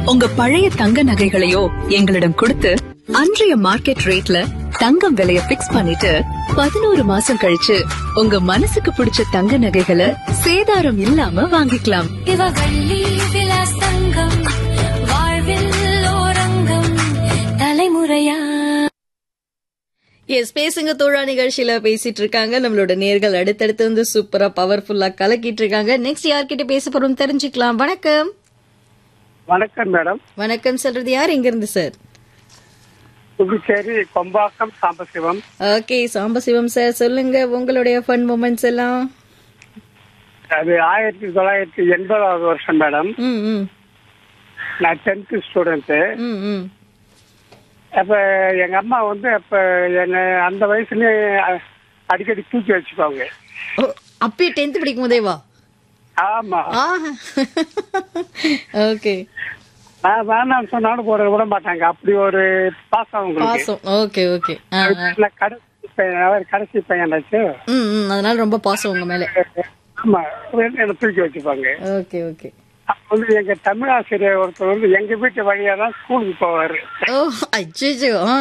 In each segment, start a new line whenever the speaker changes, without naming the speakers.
உங்க பழைய தங்க நகைகளையோ எங்களிடம் கொடுத்து அன்றைய மார்க்கெட் ரேட்ல தங்கம் விலைய பிக்ஸ் பண்ணிட்டு பதினோரு மாசம் கழிச்சு உங்க மனசுக்கு பிடிச்ச தங்க நகைகளை சேதாரம் இல்லாம வாங்கிக்கலாம்
இவகள்ளி விலாஸ் தங்கம் வாழ்வில் ஓரங்கம் தலைமுறையா
எஸ் பேசுங்க தோழா நிகழ்ச்சியில பேசிட்டு இருக்காங்க நம்மளோட நேர்கள் அடுத்தடுத்து வந்து சூப்பரா பவர்ஃபுல்லா கலக்கிட்டு இருக்காங்க நெக்ஸ்ட் யார்கிட்ட பேச போறோம் தெரிஞ்சுக்கலாம் வணக்கம்
வணக்கம் மேடம்
வணக்கம் சொல்றது யார் எங்க இருந்து sir
Puducherry Kombakkam Sambasivam
okay Sambasivam sir சொல்லுங்க உங்களுடைய ஃபன் மூமெண்ட்ஸ் எல்லாம்
அது ஆயிரத்தி தொள்ளாயிரத்தி எண்பதாவது வருஷம் மேடம்
ம் ம்
நான் டென்த் ஸ்டூடெண்ட்
ம் ம்
அப்ப எங்க அம்மா வந்து அப்ப என்ன அந்த வயசுலயே அ- அடிக்கடி தூக்கி வச்சுப்பாங்க
ஓ, அப்பயே டென்த் படிக்கும் போதே வா
ஆமா
ஆ ஓகே
நான் வேணாம் சொன்னாலும் போட விட மாட்டாங்க அப்படி ஒரு பாசம் அவங்களுக்கு
பாசம் ஓகே ஓகே ஆ ஆ.
இல்ல, கடைசி பையன் அவர் கடைசி பையனாச்சு
ம் ம் அதனால ரொம்ப பாசம் உங்க மேல
ஆமா என்ன தூக்கி வச்சுப்பாங்க
ஓகே ஓகே
அப்ப வந்து எங்க தமிழ் ஆசிரியர் ஒருத்தர் வந்து எங்க வீட்டு வழியா தான் ஸ்கூலுக்கு போவாரு
ஓ அச்சோ ஆ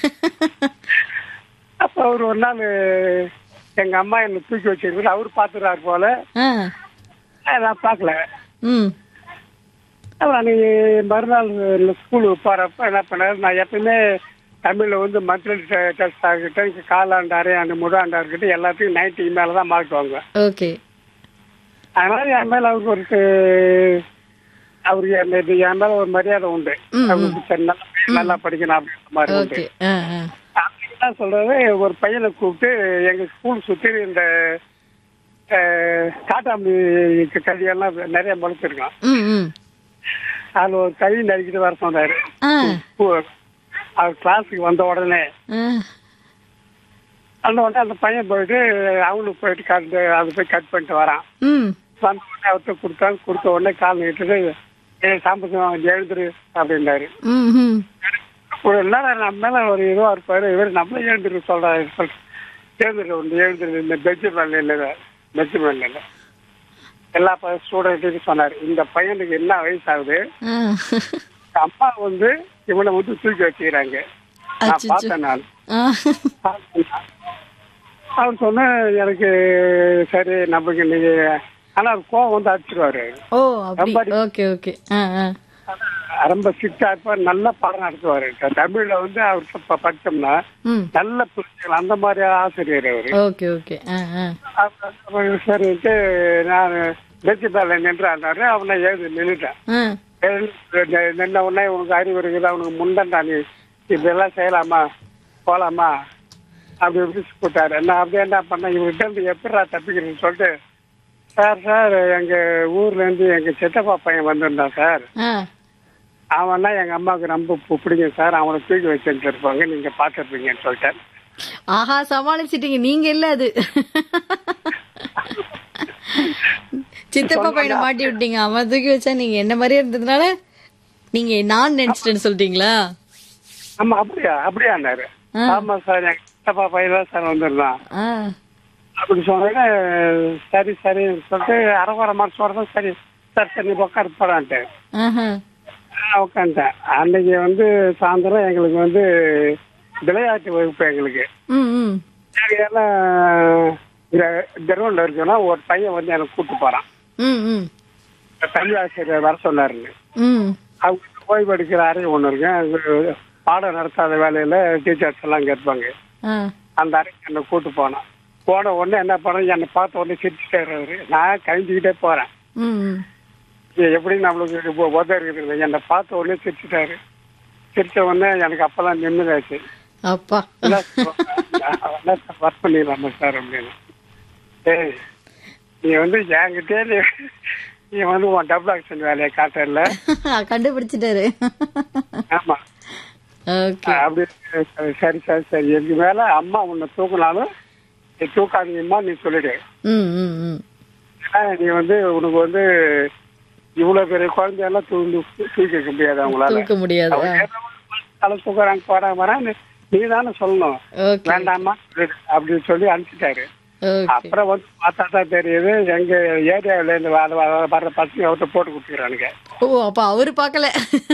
அப்ப அவர் ஒரு நாள் எங்க அம்மா என்ன தூக்கி வச்சிருக்கு அவர் பாத்துறாரு போல
ஆ
அஹ் நான் பார்க்கல
ம்
அப்புறம் நீ மறுநாள் ஸ்கூலுக்கு போறப்ப என்ன பண்ணாரு நான் எப்பயுமே தமிழ்ல வந்து மந்த்லி டெஸ்ட் ஆகிட்டேன் காலாண்டு அரையாண்டு முழாண்டா இருக்கட்டும் எல்லாத்தையும் நைன்டி மேல தான் மார்க் வாங்குவேன்
ஓகே
அதனால என் மேல அவருக்கு ஒரு அவருக்கு என் மீது- என் மேல ஒரு மரியாதை உண்டு அவருக்கு சரி, நல்லா நல்லா படிக்கணும் அப்படின்ற மாதிரி உண்டு
ஓகே ஆ ஆ
அப்படி என்ன சொல்றது ஒரு பையனை கூப்பிட்டு எங்க ஸ்கூல் சுத்தி இந்த அஹ், காட்டாமணி கல்வியெல்லாம் நிறைய முளைச்சிருக்கான்
ம் ம்
அதுல ஒரு கை நறுக்கிட்டு வர சொன்னாரு
ஆ
பூ- அவர் கிளாஸுக்கு வந்த உடனே
ஆ
அந்த உடனே அந்த பையன் போயிட்டு அவனுக்கு போயிட்டு கட் அது போய் கட் பண்ணிட்டு வரான்
ம்
வந்த உடனே அவர்கிட்ட கொடுத்தாங்க கொடுத்த உடனே கால் நீட்டுட்டு ஏ சாம்பசம் எழுந்துரு அப்படின்னாரு
ம் ம்
ஒரு நேரம் நம்ம மேல ஒரு இதுவா இருப்பாரு இவர் நம்மள எழுந்துரு சொல்றாரு எழுந்துரு ஒன்று எழுந்துரு இந்த பெஞ்சு மேல இல்லை பெஞ்சு மேல இல்லை எல்லா ஸ்டூடெண்ட்டுக்கும் சொன்னாரு இந்த பையனுக்கு என்ன வயசு ஆகுது
ஆ
அம்மா வந்து இவனை வந்து தூக்கி வச்சுக்கிறாங்க நான்
அச்சச்சோ.
பார்த்தேன் நான்
ஆ
அவர் சொன்ன எனக்கு சரி நமக்கு நீங்க ஆனா அவர் கோவம் வந்து அடிச்சிருவாரு
ஓ அப்படி ஓகே ஓகே ஆ ஆ
ரொம்ப ஸ்ட்ரிக்டா இருப்பார் நல்ல பாடம் நடத்துவாரு தமிழ்ல வந்து அவர் இப்ப படிச்சோம்னா
ம்
நல்ல புரிஞ்சுக்கலாம் அந்த மாதிரி ஆசிரியர் அவரு
ஓகே ஓகே ஆ ஆ
அப்ப சரின்ட்டு நான் பெஞ்சு மேல நின்றாரு அவனை எழுதி நின்றுட்டேன்
ஆ
எழுந்து நின்ன உடனே உனக்கு அறிவு இருக்குது அவனுக்கு முண்டன்டா நீ இதெல்லாம் செய்யலாமா போலாமா அப்படி இப்படி போட்டாரு நான் அப்படியே என்ன பண்ணேன் இவர்கிட்ட இருந்து எப்படிடா தப்பிக்கிறேன்னு சொல்லிட்டு சார் சார் எங்க ஊர்ல இருந்து எங்க சித்தப்பா பையன் வந்திருந்தான் சார்
ஆ
அவன்னா எங்க அம்மாவுக்கு ரொம்ப பு- பிடிக்கும் சார் அவனை தூக்கி வச்சுட்டு இருப்பாங்க நீங்க பாத்துருப்பீங்கன்னு சொல்லிட்டேன்
ஆஹா சமாளிச்சிட்டீங்க நீங்க இல்ல அது சித்தப்பா பையனை மாட்டி விட்டீங்க அவன் தூக்கி வச்சா நீங்க என்ன மாதிரியே இருந்ததுனால நீங்க நான் நினைச்சிட்டேன்னு சொல்லிட்டீங்களா
ஆமா அப்படியா அப்படியான்னாரு
ஆ.
ஆமா சார் எங்க சித்தப்பா பையன் தான் சார் வந்திருந்தான்
ஆ
அப்படி சொன்னேன் சரி சரி சொல்லிட்டு அரைக்குறை மாதிரி சொல்றதும் சரி சார் சரி நீ உட்காரு போடான்ட்டு
ஆஹா
நான் உட்காந்துட்டேன் அன்னைக்கு வந்து சாயந்தரம் எங்களுக்கு வந்து விளையாட்டு வகுப்பு எங்களுக்கு
ம் ம்
நாங்க எல்லாம் கிரவுண்ட்ல இருக்கோம்னா ஒரு பையன் வந்து எனக்கு கூட்டு போறான்
ம் ம்
தமிழ் ஆசிரியர் வர சொன்னாருன்னு
ம்
அவங்க ஓய்வு எடுக்கிற அறை ஒன்று இருக்கு அங்க பாடம் நடத்தாத வேலையில டீச்சர்ஸ் எல்லாம் அங்க இருப்பாங்க
ஆ
அந்த அறைக்கு என்னை கூட்டு போனான் போன உடனே என்ன பண்ண என்னை பார்த்த உடனே சிரிச்சுட்டாரு அவரு நான் கழிஞ்சுக்கிட்டே போறேன்
ம் ம்
இது எப்படி நம்மளுக்கு இப்போ உதவி இருக்குது என்னை பார்த்த உடனே சிரிச்சுட்டாரு சிரிச்ச உடனே எனக்கு அப்பெல்லாம் நிம்மதியாச்சு
அப்பா
ஒர்க் பண்ணிடலாமா சார் அப்படின்னு ஏய் நீ வந்து என்கிட்டே நீ நீ வந்து உன் டபுள் ஆக்ஷன் வேலையை காட்டல
கண்டுபிடிச்சிட்டாரு
ஆமா
ஓகே
அப்படி சரி சரி சரி எனக்கு மேல அம்மா உன்னை தூக்குனாலும் நீ தூக்காதீங்கம்மா நீ சொல்லிடு
ம் ம் ம்
ஏன்னா நீ வந்து உனக்கு வந்து இவ்வளவு பெரிய குழந்தையெல்லாம் தூக்கி தூக்கி வைக்க முடியாது அவங்களால
தூக்க முடியாது
அவங்க ஏதோ ஒரு தலை தூக்குறாங்க போறாங்க வராங்க நீ தானே சொல்லணும்
ஓகே
வேண்டாமா சொல்லிடு அப்படின்னு சொல்லி அனுப்பிச்சிட்டாரு
ஓகே
அப்புறம் வந்து பார்த்தா தான் தெரியுது எங்க ஏரியாவில இருந்து வர வர- வர்ற பசங்க அவர்கிட்ட போட்டு கொடுத்துக்கிறானுங்க
ஓ அப்ப அவரு பாக்கல